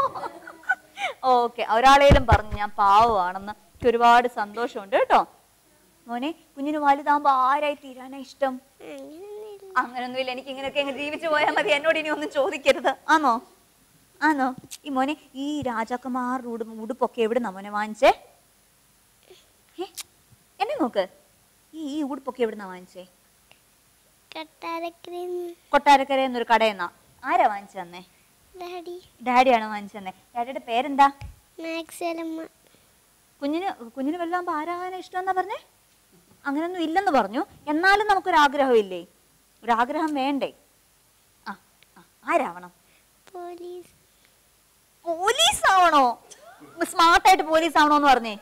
ഓക്കെ ഒരാളേലും പറഞ്ഞു ഞാൻ പാവമാണെന്ന് എനിക്ക് ഒരുപാട് സന്തോഷമുണ്ട് കേട്ടോ മോനെ കുഞ്ഞിന് വലുതാകുമ്പോ ആരായി തീരാനാ ഇഷ്ടം അങ്ങനെയൊന്നുമില്ല അങ്ങനൊന്നുമില്ല എനിക്ക് ഇങ്ങനെയൊക്കെ അങ്ങ് ജീവിച്ചു പോയാൽ മതി എന്നോട് ഇനി ഒന്നും ചോദിക്കരുത് ആണോ ആണോ ഈ മോനെ ഈ രാജാക്കന്മാരുടെ ഉടു ഉടുപ്പൊക്കെ എവിടുന്നാ മോനെ വാങ്ങിച്ചേ ഏ? എന്നെ നോക്ക് ഈ ഈ ഉടുപ്പൊക്കെ എവിടുന്നാ വാങ്ങിച്ചേ കട്ടാരക്കരന്ന് കൊട്ടാരക്കര എന്നൊരു കടയെന്നാ ആരാ വാങ്ങിച്ചു തന്നേ ഡാഡി ഡാഡിയാണോ വാങ്ങിച്ചു തന്നെ ഡാഡിയുടെ പേരെന്താ മാക്സലമ്മ കുഞ്ഞിന് കുഞ്ഞിന് വല്ലാകുമ്പോ ആരാകാനാ ഇഷ്ടമെന്നാ പറഞ്ഞേ അങ്ങനൊന്നും ഇല്ലെന്ന് പറഞ്ഞു എന്നാലും നമുക്കൊരാഗ്രഹം ഇല്ലേ ഒരാഗ്രഹം വേണ്ടേ ആ ആ, ആരാവണം പോലീസ് പോലീസ് ആവണോ സ്മാർട്ടായിട്ട് പോലീസ് ആവണോ എന്ന് പറഞ്ഞേ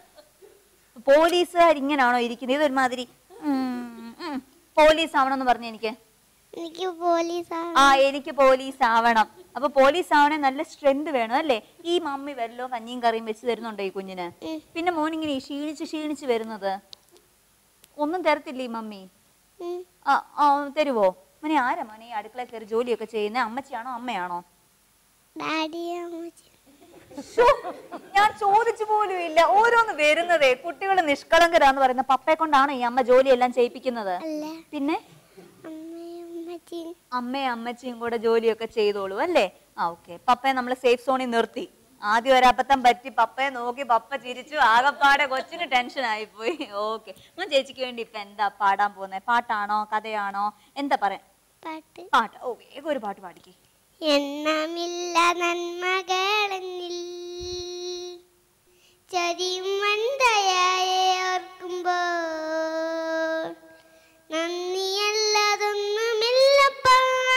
പോലീസുകാർ ഇങ്ങനാണോ ഇരിക്കുന്നത് ഇതൊരുമാതിരി ഉം, ഉം, പോലീസ് ആവണമെന്ന് പറഞ്ഞു എനിക്ക് എനിക്ക് പോലീസ് ആ എനിക്ക് പോലീസ് ആവണം അപ്പൊ പോലീസ് ആവണേ നല്ല സ്ട്രെങ്ത് വേണം അല്ലേ ഈ മമ്മി വല്ലോ കഞ്ഞിയും കറിയും വെച്ച് തരുന്നുണ്ടോ ഈ കുഞ്ഞിന് ഉം. പിന്നെ മോൻ ഇങ്ങനെ ക്ഷീണിച്ച് ക്ഷീണിച്ച് വരുന്നത് ഒന്നും തരത്തില്ലേ ഈ മമ്മി ആ ആ, തരുവോ മോനെ ആരാ മോനെ ഈ അടുക്കള കയറി ജോലിയൊക്കെ ചെയ്യുന്നത് അമ്മച്ചിയാണോ അമ്മയാണോ ഡാഡി അമ്മച്ചി ശ്ശോ, ഞാൻ ചോദിച്ചു പോലും ഇല്ല ഓരോന്ന് വരുന്നതേ കുട്ടികൾ നിഷ്കളങ്കരാന്ന് പറയുന്ന പപ്പയെ കൊണ്ടാണ് ഈ അമ്മ ജോലിയെല്ലാം ചെയ്യിപ്പിക്കുന്നത് അല്ല പിന്നെ അമ്മയും അമ്മച്ചിയും അമ്മയും അമ്മച്ചിയും കൂടെ ജോലിയൊക്കെ ചെയ്തോളൂ അല്ലേ ആ ഓക്കെ പപ്പയെ നമ്മൾ സേഫ് സോണിൽ നിർത്തി ആദ്യം ഒരബദ്ധം പറ്റി പപ്പയെ നോക്കി പപ്പ ചിരിച്ചു ആകപ്പാടെ കൊച്ചിന് ടെൻഷൻ ആയിപ്പോയി ഓക്കെ മോൻ ചേച്ചിക്ക് വേണ്ടി ഇപ്പൊ എന്താ പാടാൻ പോകുന്നത് പാട്ടാണോ കഥയാണോ എന്താ പറയാ പാട്ട് പാട്ട് ഓ വേഗം ഒരു പാട്ട് പാടിക്കേ എണ്ണമില്ല നന്മകളെന്നിൽ ചരിയും വണ്ടയായെ ഓർക്കുമ്പോൾ നന്ദിയല്ലതൊന്നുമില്ലപ്പാ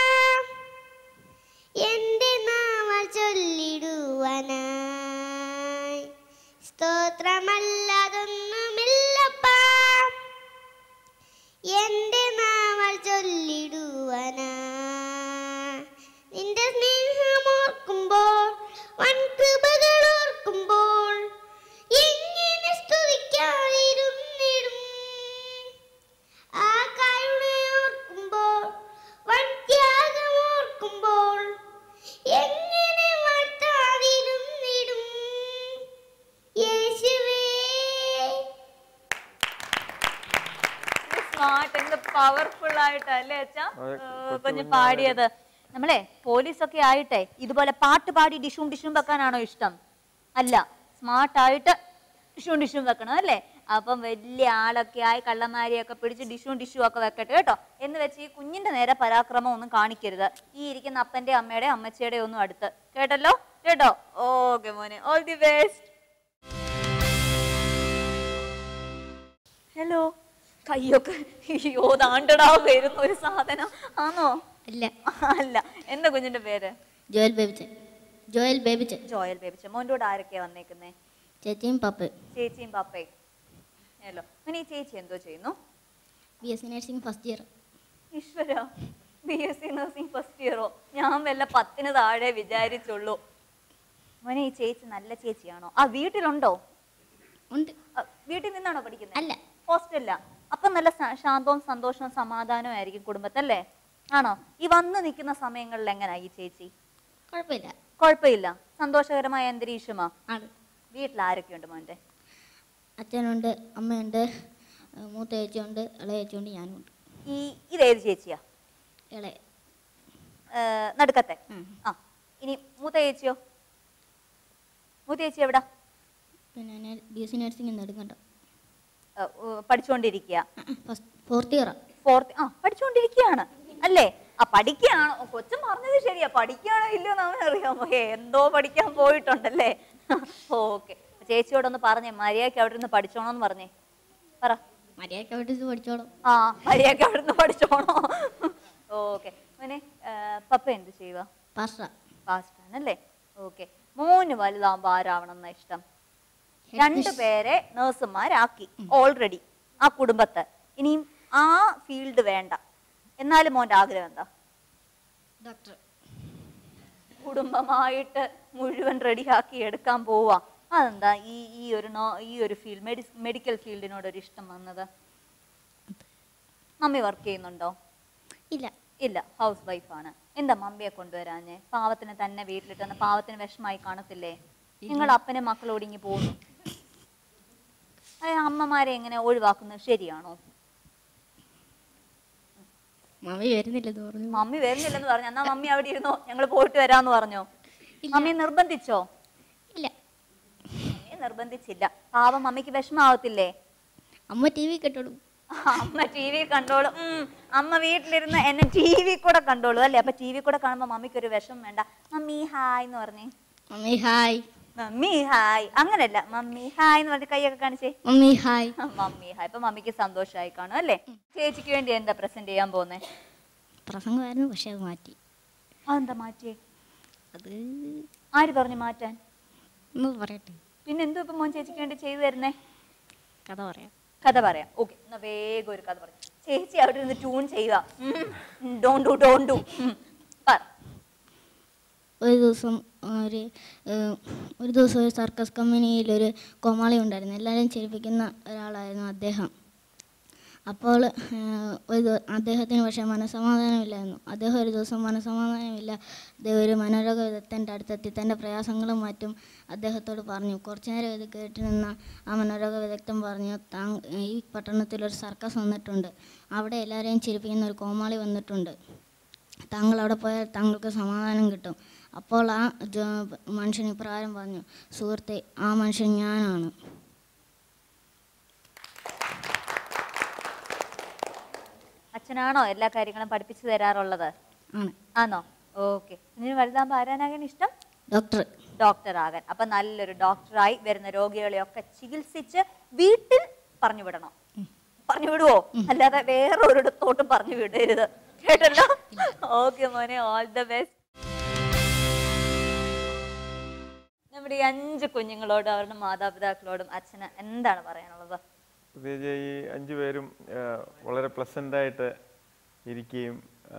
എന്റെ നാമം ചൊല്ലിടുവാനായി സ്തോത്രമല്ലതൊന്നുമില്ലപ്പാ എന്റെ നാമം ചൊല്ലിടുവാനാ നിന്റെ സ്നേഹമോർക്കുമ്പോൾ വൻകൃപകൾ ഓർക്കുമ്പോൾ എങ്ങനെ സ്തുതിക്കാതിരുന്നിടും ആ കരുണയോർക്കുമ്പോൾ വൻ ത്യാഗമോർക്കുമ്പോൾ എങ്ങനെ വാഴ്ത്താതിരുന്നിടും യേശുവേ സ്മാർട്ട് എന്ത് പവർഫുൾ ആയിട്ടല്ലേ അച്ഛാ കുഞ്ഞ് പാടിയത് നമ്മളെ പോലീസൊക്കെ ആയിട്ടെ ഇതുപോലെ പാട്ട് പാടി ഡിഷും ഡിഷും വെക്കാനാണോ ഇഷ്ടം അല്ല സ്മാർട്ട് ആയിട്ട് ഡിഷും ഡിഷും വെക്കണം അല്ലേ അപ്പം വലിയ ആളൊക്കെ ആയി കള്ളന്മാരെയൊക്കെ പിടിച്ച് ഡിഷും ഡിഷും ഒക്കെ വെക്കട്ടെ കേട്ടോ എന്ന് വെച്ച് ഈ കുഞ്ഞിന്റെ നേരെ പരാക്രമം ഒന്നും കാണിക്കരുത് ഈ ഇരിക്കുന്ന അപ്പന്റെ അമ്മയുടെ അമ്മച്ചിയുടെ ഒന്നും അടുത്ത് കേട്ടല്ലോ കേട്ടോ ഓക്കെ മോനെ ഓൾ ദി ബെസ്റ്റ് ഹലോ കയ്യൊക്കെ അയ്യോ താണ്ടടാ വരുന്ന ഒരു സാധനം ആണോ അല്ല അല്ല എന്താ കുഞ്ഞിന്റെ പേര് ജോയൽ ബേബിച്ചൻ ജോയൽ ബേബിച്ചൻ ജോയൽ ബേബിച്ച മോൻ്റെ കൂടെ ആരൊക്കെയാ വന്നേക്കുന്നേ ചേച്ചിയും പപ്പ് ചേച്ചിയും പപ്പയും ഹലോ അങ്ങനെ ഈ ചേച്ചി എന്തോ ചെയ്യുന്നു B S C nursing first year ഈശ്വര B S C nursing first ഇയറോ ഞാൻ വല്ല പത്തിന് താഴെ വിചാരിച്ചുള്ളൂ മോനെ ഈ ചേച്ചി നല്ല ചേച്ചിയാണോ ആ വീട്ടിലുണ്ടോ ഉണ്ട് ആ, വീട്ടിൽ നിന്നാണോ പഠിക്കുന്നത് അല്ല. ഹോസ്റ്റലില്ല അപ്പൊ നല്ല സ- ശാന്തവും സന്തോഷവും സമാധാനവും ആയിരിക്കും കുടുംബത്തല്ലേ ആണോ ഈ വന്ന് നിൽക്കുന്ന സമയങ്ങളിൽ എങ്ങനെയാ ഈ ചേച്ചി കുഴപ്പമില്ല കുഴപ്പമില്ല സന്തോഷകരമായ അന്തരീക്ഷമാ ആണ് വീട്ടിൽ ആരൊക്കെയുണ്ട് മോന്റെ അച്ഛനുണ്ട് അമ്മയുണ്ട് ഏഹ് മൂത്ത ചേച്ചിയുണ്ട് ഇളയ ചേച്ചിയുണ്ട് ഞാനും ഉണ്ട് ഈ ഇതേത് ചേച്ചിയാ ഇളയ ഏ, നടുക്കത്തെ ഉം. ആ ഇനി മൂത്ത ചേച്ചിയോ മൂത്ത ചേച്ചി എവിടാ പിന്നെ B S C nursing Nedumkandam ഏ, ഉ, പഠിച്ചുകൊണ്ടിരിക്കുക ഫസ്റ്റ് ഫോർത്ത് ഇയറാ ഫോർത്ത് ആ പഠിച്ചുകൊണ്ടിരിക്കുകയാണ് അല്ലേ ആ പഠിക്കുകയാണോ കൊച്ചു പറഞ്ഞത് ശരിയാ പഠിക്കുകയാണോ ഇല്ലയോ എന്ന് അവനറിയാമോ ഏ എന്തോ പഠിക്കാൻ പോയിട്ടുണ്ടല്ലേ ഓക്കെ ചേച്ചിയോടൊന്ന് പറഞ്ഞേ മര്യാദയ്ക്ക് അവിടെ നിന്ന് പഠിച്ചോണോന്ന് പറഞ്ഞേ പറ മര്യാദയ്ക്ക് അവിടെ ഇത് പഠിച്ചോളും ആ മര്യാദയ്ക്ക് അവിടെ നിന്ന് പഠിച്ചോണോ ഓക്കെ മോനെ ഏ, പപ്പ എന്ത് ചെയ്യുക പാസ്റ്റ ഫാസ്റ്റ് ആണല്ലേ ഓക്കെ മോന് വലുതാകുമ്പോ ആരാവണം എന്നാ ഇഷ്ടം രണ്ടു പേരെ നേഴ്സുമാരാക്കി ഓൾറെഡി ആ കുടുംബത്തെ ഇനിയും ആ ഫീൽഡ് വേണ്ട എന്നാലും മോന്റെ ആഗ്രഹം എന്താ ഡോക്ടർ കുടുംബമായിട്ട് മുഴുവൻ റെഡിയാക്കി എടുക്കാൻ പോവാ അതെന്താ ഈ ഈ ഒരു നോ- ഈ ഒരു ഫീൽഡ് മെഡി മെഡിക്കൽ ഫീൽഡിനോട് ഒരു ഇഷ്ടം വന്നത് മമ്മി വർക്ക് ചെയ്യുന്നുണ്ടോ ഇല്ല ഇല്ല ഹൗസ് വൈഫാണ് എന്താ മമ്മിയെ കൊണ്ടുവരാഞ്ഞേ പാവത്തിന് തന്നെ വീട്ടിലിട്ട് വന്ന പാവത്തിന് വിഷമായി കാണത്തില്ലേ നിങ്ങൾ അപ്പനും മക്കളും ഒടുങ്ങി പോകുന്നു അതെ അമ്മമാരെ എങ്ങനെ ഒഴിവാക്കുന്നത് ശരിയാണോ മമ്മി വരുന്നില്ലെന്ന് പറഞ്ഞു മമ്മി വരുന്നില്ലെന്ന് പറഞ്ഞു എന്നാ മമ്മി അവിടെ ഇരുന്നോ ഞങ്ങൾ പോയിട്ട് വരാന്ന് പറഞ്ഞോ മമ്മി നിർബന്ധിച്ചോ ഇല്ല മമ്മിയെ നിർബന്ധിച്ചില്ല പാവം മമ്മിക്ക് വിഷമാവത്തില്ലേ അമ്മ ടി വി കെട്ടോളും അമ്മ ടി വി കണ്ടോളൂ ഉം, അമ്മ വീട്ടിലിരുന്ന് എന്നെ ടി വി കൂടെ കണ്ടോളൂ അല്ലേ അപ്പൊ ടി വി കൂടെ കാണുമ്പോ മമ്മിക്ക് ഒരു വിഷമം വേണ്ട മമ്മി ഹായ് എന്ന് പറഞ്ഞേ മമ്മി ഹായ് മമ്മി ഹായ് അങ്ങനല്ല മമ്മി ഹായ് എന്ന് പറഞ്ഞ് കൈയൊക്കെ കാണിച്ചേ മമ്മി ഹായ് മമ്മി ഹായ് ഇപ്പൊ മമ്മിക്ക് സന്തോഷമായി കാണും അല്ലേ ചേച്ചിക്ക് വേണ്ടി എന്താ പ്രസന്റ് ചെയ്യാൻ പോന്നെ പ്രസംഗമായിരുന്നു പക്ഷെ അത് മാറ്റി അതെന്താ മാറ്റിയേ അത് ആര് പറഞ്ഞു മാറ്റാൻ ഒന്ന് പറയട്ടെ പിന്നെ എന്തോ ഇപ്പൊ മോൻ ചേച്ചിക്ക് വേണ്ടി ചെയ്തു തരുന്നേ കഥ പറയാം കഥ പറയാം ഓക്കെ എന്നാ വേഗം ഒരു കഥ പറയാം ചേച്ചി അവിടെ ഇരുന്ന് ട്യൂൺ ചെയ്യുക ഡോൺ ഡു ഡോൺ ഡു പറ ഒരു ദിവസം ഒരു ഏഹ്, ഒരു ദിവസം ഒരു സർക്കസ് കമ്പനിയിൽ ഒരു കോമാളി ഉണ്ടായിരുന്നു എല്ലാവരും ചിരിപ്പിക്കുന്ന ഒരാളായിരുന്നു അദ്ദേഹം അപ്പോൾ ഏഹ്, ഒരു ദിവ- അദ്ദേഹത്തിന് പക്ഷേ മനസമാധാനമില്ലായിരുന്നു അദ്ദേഹം ഒരു ദിവസം മനസമാധാനമില്ല അദ്ദേഹം ഒരു മനോരോഗ വിദഗ്ധൻ്റെ അടുത്തെത്തി തൻ്റെ പ്രയാസങ്ങളും മറ്റും അദ്ദേഹത്തോട് പറഞ്ഞു കുറച്ചു നേരം ഇത് കേട്ട് നിന്ന ആ മനോരോഗ വിദഗ്ധൻ പറഞ്ഞു താങ് ഈ പട്ടണത്തിൽ ഒരു സർക്കസ് വന്നിട്ടുണ്ട് അവിടെ എല്ലാവരെയും ചിരിപ്പിക്കുന്ന ഒരു കോമാളി വന്നിട്ടുണ്ട് താങ്കൾ അവിടെ പോയാൽ താങ്കൾക്ക് സമാധാനം കിട്ടും അപ്പോൾ ആ ജ- മനുഷ്യൻ ഇപ്രകാരം പറഞ്ഞു സുഹൃത്തെ ആ മനുഷ്യൻ ഞാനാണ് അച്ഛനാണോ എല്ലാ കാര്യങ്ങളും പഠിപ്പിച്ചു തരാറുള്ളത് ആണ് ആണോ ഓക്കെ ഇനി വലുതാകുമ്പോൾ ആരാനാകാൻ ഇഷ്ടം ഡോക്ടർ ഡോക്ടർ ആകാൻ അപ്പൊ നല്ലൊരു ഡോക്ടറായി വരുന്ന രോഗികളെയൊക്കെ ചികിത്സിച്ച് വീട്ടിൽ പറഞ്ഞു വിടണം പറഞ്ഞു വിടുവോ അല്ലാതെ വേറെ ഒരിടത്തോട്ടും പറഞ്ഞു വിടരുത് കേട്ടല്ലോ ഓക്കെ മോനെ ഓൾ ദ ബെസ്റ്റ് നമ്മുടെ ഈ അഞ്ച് കുഞ്ഞുങ്ങളോടും അവരുടെ മാതാപിതാക്കളോടും അച്ഛന് എന്താണ് പറയാനുള്ളത് പ്രത്യേകിച്ച് ഈ അഞ്ചു പേരും ആ, വളരെ പ്ലസൻ്റായിട്ട് ഇരിക്കുകയും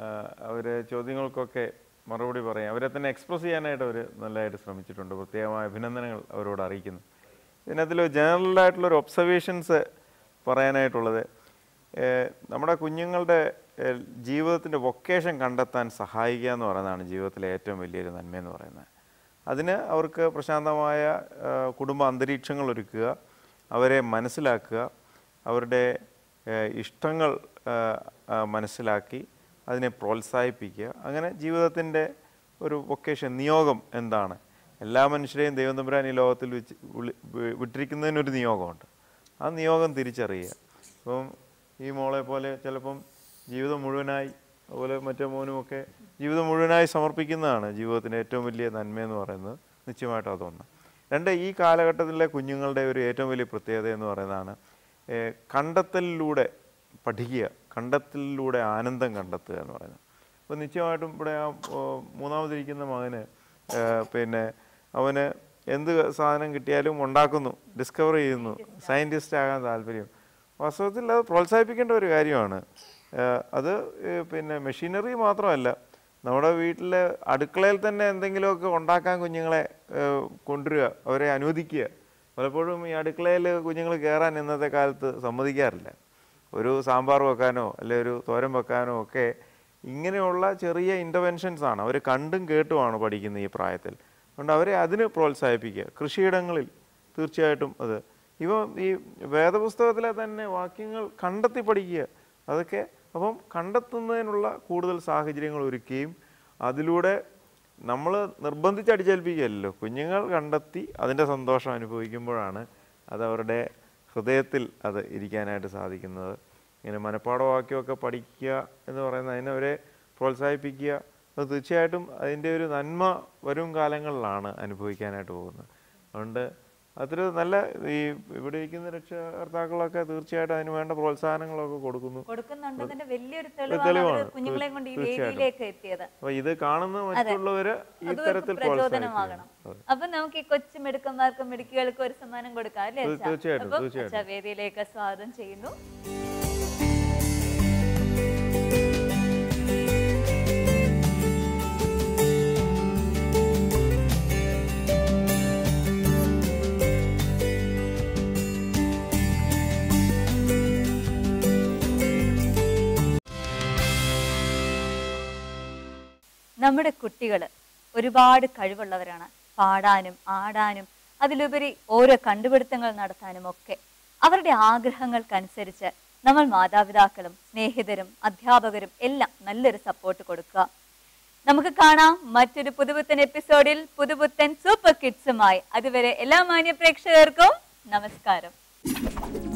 അവർ ചോദ്യങ്ങൾക്കൊക്കെ മറുപടി പറയും അവരെ തന്നെ എക്സ്പ്രസ് ചെയ്യാനായിട്ട് അവർ നല്ലതായിട്ട് ശ്രമിച്ചിട്ടുണ്ട് പ്രത്യേകമായ അഭിനന്ദനങ്ങൾ അവരോട് അറിയിക്കുന്നു ഇതിനകത്തിൽ ജനറലായിട്ടുള്ളൊരു ഒബ്സർവേഷൻസ് പറയാനായിട്ടുള്ളത് ഏഹ്, നമ്മുടെ കുഞ്ഞുങ്ങളുടെ ഏഹ്, ജീവിതത്തിൻ്റെ വൊക്കേഷൻ കണ്ടെത്താൻ സഹായിക്കുക എന്ന് പറയുന്നതാണ് ജീവിതത്തിലെ ഏറ്റവും വലിയൊരു നന്മയെന്ന് പറയുന്നത് അതിന് അവർക്ക് പ്രശാന്തമായ ആ, കുടുംബ അന്തരീക്ഷങ്ങൾ ഒരുക്കുക അവരെ മനസ്സിലാക്കുക അവരുടെ ആ, ഇഷ്ടങ്ങൾ ആ, ആ, മനസ്സിലാക്കി അതിനെ പ്രോത്സാഹിപ്പിക്കുക അങ്ങനെ ജീവിതത്തിൻ്റെ ഒരു വൊക്കേഷൻ നിയോഗം എന്താണ് എല്ലാ മനുഷ്യരെയും ദൈവം തമ്പുരാൻ ഈ ലോകത്തിൽ വെച്ച് വിളി- വി- വിട്ടിരിക്കുന്നതിനൊരു നിയോഗമുണ്ട് ആ നിയോഗം തിരിച്ചറിയുക ഇപ്പം ഈ മോളെ പോലെ ചിലപ്പം ജീവിതം മുഴുവനായി അതുപോലെ മറ്റേ മോനുമൊക്കെ ജീവിതം മുഴുവനായി സമർപ്പിക്കുന്നതാണ് ജീവിതത്തിൻ്റെ ഏറ്റവും വലിയ നന്മയെന്ന് പറയുന്നത് നിശ്ചയമായിട്ടും അതൊന്ന് രണ്ട് ഈ കാലഘട്ടത്തിലെ കുഞ്ഞുങ്ങളുടെ ഒരു ഏറ്റവും വലിയ പ്രത്യേകത എന്ന് പറയുന്നതാണ് ഏഹ്, കണ്ടെത്തലിലൂടെ പഠിക്കുക കണ്ടെത്തലിലൂടെ ആനന്ദം കണ്ടെത്തുക എന്ന് പറയുന്നത് അപ്പോൾ നിശ്ചയമായിട്ടും ഇവിടെ ആ ഓ, മൂന്നാമതിരിക്കുന്ന മകന് ഏഹ്, പിന്നെ അവന് എന്ത് സാധനം കിട്ടിയാലും ഉണ്ടാക്കുന്നു ഡിസ്കവർ ചെയ്യുന്നു സയൻറ്റിസ്റ്റ് ആകാൻ താല്പര്യം വാസ്തവത്തിൽ അത് പ്രോത്സാഹിപ്പിക്കേണ്ട ഒരു കാര്യമാണ് ഏഹ്, അത് ഏഹ്, പിന്നെ മെഷീനറി മാത്രമല്ല നമ്മുടെ വീട്ടിലെ അടുക്കളയിൽ തന്നെ എന്തെങ്കിലുമൊക്കെ ഉണ്ടാക്കാൻ കുഞ്ഞുങ്ങളെ ഏഹ്, കൊണ്ടുവരിക അവരെ അനുവദിക്കുക പലപ്പോഴും ഈ അടുക്കളയിൽ കുഞ്ഞുങ്ങൾ കയറാൻ ഇന്നത്തെ കാലത്ത് സമ്മതിക്കാറില്ല ഒരു സാമ്പാർ വെക്കാനോ അല്ലെ ഒരു തോരൻ വെക്കാനോ ഒക്കെ ഇങ്ങനെയുള്ള ചെറിയ ഇൻ്റർവെൻഷൻസ് ആണ് അവർ കണ്ടും കേട്ടുമാണ് പഠിക്കുന്നത് ഈ പ്രായത്തിൽ അതുകൊണ്ട് അവരെ അതിന് പ്രോത്സാഹിപ്പിക്കുക കൃഷിയിടങ്ങളിൽ തീർച്ചയായിട്ടും അത് ഇവ ഈ വേദപുസ്തകത്തിലെ തന്നെ വാക്യങ്ങൾ കണ്ടെത്തി പഠിക്കുക അതൊക്കെ അപ്പം കണ്ടെത്തുന്നതിനുള്ള കൂടുതൽ സാഹചര്യങ്ങൾ ഒരുക്കുകയും അതിലൂടെ നമ്മൾ നിർബന്ധിച്ച് അടിച്ചേൽപ്പിക്കുകയല്ലോ കുഞ്ഞുങ്ങൾ കണ്ടെത്തി അതിൻ്റെ സന്തോഷം അനുഭവിക്കുമ്പോഴാണ് അത് അവരുടെ ഹൃദയത്തിൽ അത് ഇരിക്കാനായിട്ട് സാധിക്കുന്നത് ഇങ്ങനെ മനഃപ്പാഠവാക്യമൊക്കെ പഠിക്കുക എന്ന് പറയുന്നത് അതിനവരെ പ്രോത്സാഹിപ്പിക്കുക അത് തീർച്ചയായിട്ടും അതിൻ്റെ ഒരു നന്മ വരും കാലങ്ങളിലാണ് അനുഭവിക്കാനായിട്ട് പോകുന്നത് അതുകൊണ്ട് അതൊരു നല്ല ഈ ഇവിടെ ഇരിക്കുന്ന രക്ഷകർത്താക്കളൊക്കെ തീർച്ചയായിട്ടും അതിന് വേണ്ട പ്രോത്സാഹനങ്ങളൊക്കെ കൊടുക്കുന്നു കൊടുക്കുന്നുണ്ടെന്നതിന്റെ വലിയൊരു ഒരു തെളിവാണ് തെളിവാണ്. അവര് കുഞ്ഞുങ്ങളെയും കൊണ്ട് ഈ തീർച്ചയായിട്ടും. വേദിയിലേക്ക് എത്തിയത് അപ്പൊ ഇത് കാണുന്ന മറ്റുള്ളവര് ഈ അതും തരത്തിൽ അവർക്ക് പ്രചോദനമാകണം പ്രോത്സാഹിപ്പിക്കണം അപ്പൊ നമുക്ക് ഈ കൊച്ചു മിടുക്കന്മാർക്കും മിടുക്കികൾക്കും ഒരു സമ്മാനം കൊടുക്കാം അല്ലേ തീ- അച്ഛാ? തീർച്ചയായിട്ടും, അപ്പം തീർച്ചയായിട്ടും. അച്ഛാ വേദിയിലേക്ക് സ്വാഗതം ചെയ്യുന്നു നമ്മുടെ കുട്ടികൾ ഒരുപാട് കഴിവുള്ളവരാണ് പാടാനും ആടാനും അതിലുപരി ഓരോ കണ്ടുപിടുത്തങ്ങൾ നടത്താനും ഒക്കെ അവരുടെ ആഗ്രഹങ്ങൾക്കനുസരിച്ച് നമ്മൾ മാതാപിതാക്കളും സ്നേഹിതരും അധ്യാപകരും എല്ലാം നല്ലൊരു സപ്പോർട്ട് കൊടുക്കുക നമുക്ക് കാണാം മറ്റൊരു പുതുപുത്തൻ എപ്പിസോഡിൽ പുതുപുത്തൻ സൂപ്പർ കിഡ്സുമായി അതുവരെ എല്ലാ മാന്യ പ്രേക്ഷകർക്കും നമസ്കാരം